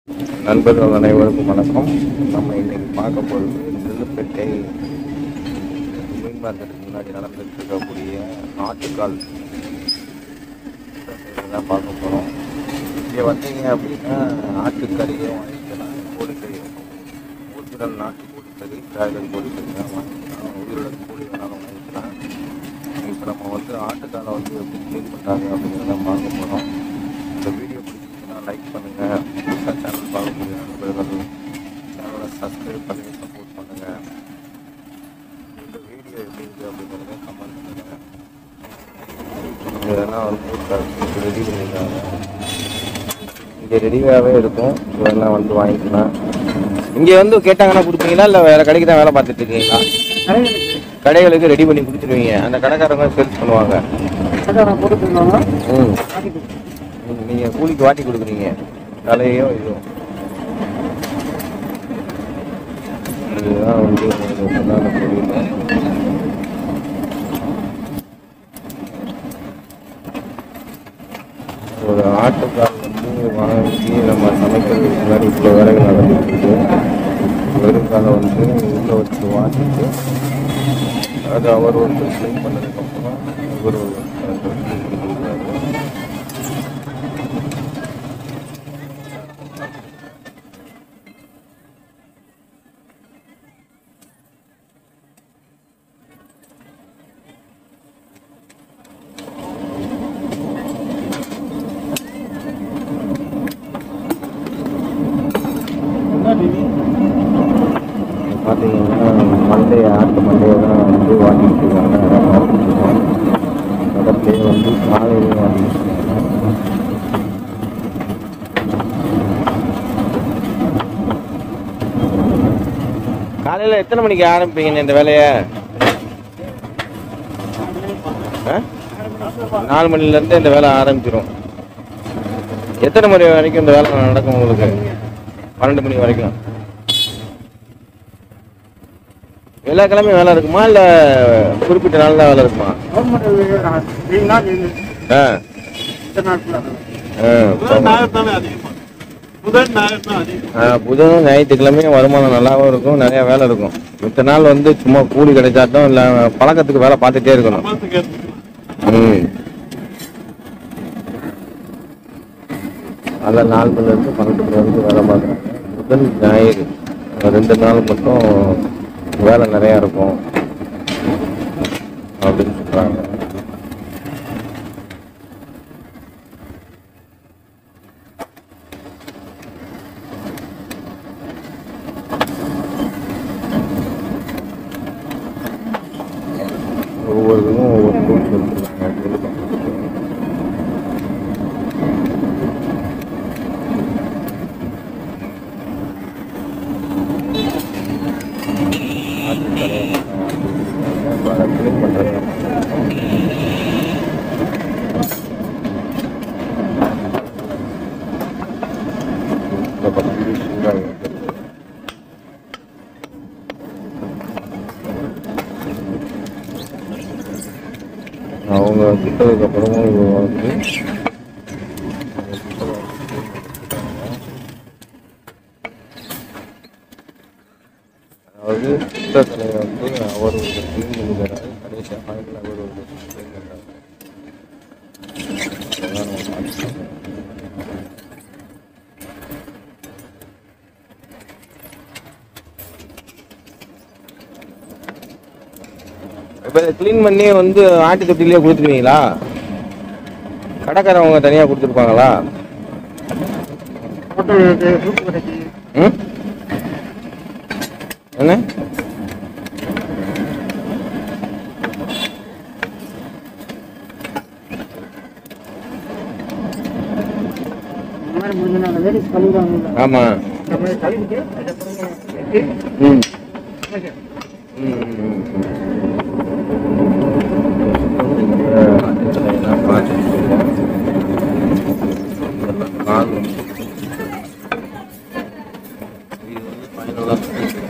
நண்பர்கள் அனைவருக்கும் வணக்கம் நம்ம இன்னைக்கு பார்க்க போகிறது நெல்லுப்பேட்டை மீன் மார்க்கெட்டுக்கு முன்னாடி நடந்துட்டு இருக்கக்கூடிய ஆட்டுக்கால் தான் பார்க்க போகிறோம் இங்கே வந்தீங்க அப்படின்னா ஆட்டுக்கறியும் வாங்கிக்கலாம் கோழிக்கறியும் ஒரிஜினல் நாட்டு கோழிக்கறி பிராய்லர் கோழிக்கறி தான் வாங்கிக்கலாம் உயிருடன் கோழி வேணாலும் வாங்கிக்கலாம் இப்போ நம்ம வந்து ஆட்டுக்காலை வந்து எப்படி க்ளீன் பண்ணுறாங்க அப்படிங்கிறத பார்க்க போகிறோம் இந்த வீடியோ பிடிச்சிருந்தா லைக் பண்ணுங்கள் புதுசாக சேனல் பார்க்கக்கூடிய நண்பர்கள் சேனலை சப்ஸ்கிரைப் பண்ணி சப்போர்ட் பண்ணுங்கள் இந்த வீடியோ எப்படி இருக்குது அப்படிங்கிறத கமெண்ட் பண்ணுங்கள் இதெல்லாம் வந்து ரெடி பண்ணியிருக்காங்க இங்கே ரெடியாகவே இருக்கும் இதெல்லாம் வந்து வாங்கிக்கலாம் இங்கே வந்து கேட்டாங்கன்னா கொடுப்பீங்களா இல்லை வேறு கடைக்கு தான் வேலை பார்த்துட்டு இருக்கீங்களா கடைகளுக்கு ரெடி பண்ணி கொடுத்துருவீங்க அந்த கடைக்காரங்க சேல்ஸ் பண்ணுவாங்க ம் ம், நீங்க கூலிக்கு வாட்டி கொடுக்குறீங்க தலையோ இதுவும் இதுதான் வந்து உங்களுக்கு பிரதான பொருள் ஒரு ஆட்டுக்கால் வந்து வாங்கி நம்ம சமைக்கிறதுக்கு முன்னாடி இவ்வளோ வேலைகள் நடந்துட்டு இருக்கு வெறுங்காலை வந்து உள்ள வச்சு வாட்டிட்டு அது அவர் வந்து க்ளீன் பண்ணதுக்கப்புறம் இவர் ஒரு clean பண்ணி கொடுக்குறாரு பார்த்தீங்கன்னா மண்டையை ஆட்டு மண்டையை தான் வந்து வாங்கிட்டு இருக்காங்க அதான் பார்த்துட்டு இருக்கோம் பக்கத்துலேயே வந்து காலையிலையும் வாங்கிட்டு இருக்காங்க காலையில் எத்தனை மணிக்கு ஆரம்பிப்பீங்க இந்த வேலையை ஆ? நாலு மணிலேருந்து இந்த வேலை ஆரம்பிச்சிடும் எத்தனை மணி வரைக்கும் இந்த வேலை நடக்கும் உங்களுக்கு பன்னெண்டு மணி வரைக்கும் எல்லா கிழமையும் வேலை இருக்குமா இல்ல குறிப்பிட்ட நாள் தான் வேலை இருக்குமா ஆ ஆ, ஆ, புதனும் ஞாயிற்றுக்கிழமையும் வருமானம் நல்லாவும் இருக்கும் நிறைய வேலை இருக்கும் மித்த நாள் வந்து சும்மா கூலி கிடைச்சாட்டும் இல்ல பழக்கத்துக்கு வேலை பார்த்துட்டே இருக்கணும் ம் அதில் நாலு மணில இருந்து பன்னெண்டு மணி வரைக்கும் வேலை பார்க்குறாங்க புதன் ஞாயிறு ரெண்டு நாள் மட்டும் வேலை நிறையா இருக்கும் அப்படின்னு சொல்கிறாங்க ஒவ்வொரு இதுவும் ஒவ்வொரு டூல்ஸ் வச்சுருக்காங்க க்ளீன் பண்ணுறது இந்த பக்கம் சூடாக இருக்குது அவங்க சுட்டதுக்கு அப்புறமும் இவங்க வந்து அதாவது சுத்த தலையை வந்து அவர் ஒரு க்ளீன் பண்ணிக்கிறாரு கடைசியாக ஃபைனல் அவர் ஒரு க்ளீன் பண்ணுறாரு அதான் நம்ம பார்த்துக்கணும். இப்போ க்ளீன் பண்ணி வந்து ஆட்டு தொட்டிலேயே கொடுத்துருவீங்களா கடைக்காரவங்க தனியாக கொடுத்துருப்பாங்களா ம் என்ன ஆமாம் ம் ம், ம், ம். இந்த ஆட்டுக்கடையெல்லாம் பார்த்துட்டு இருக்கோம். இதெல்லாம் கால் வந்து இது வந்து ஃபைனலாக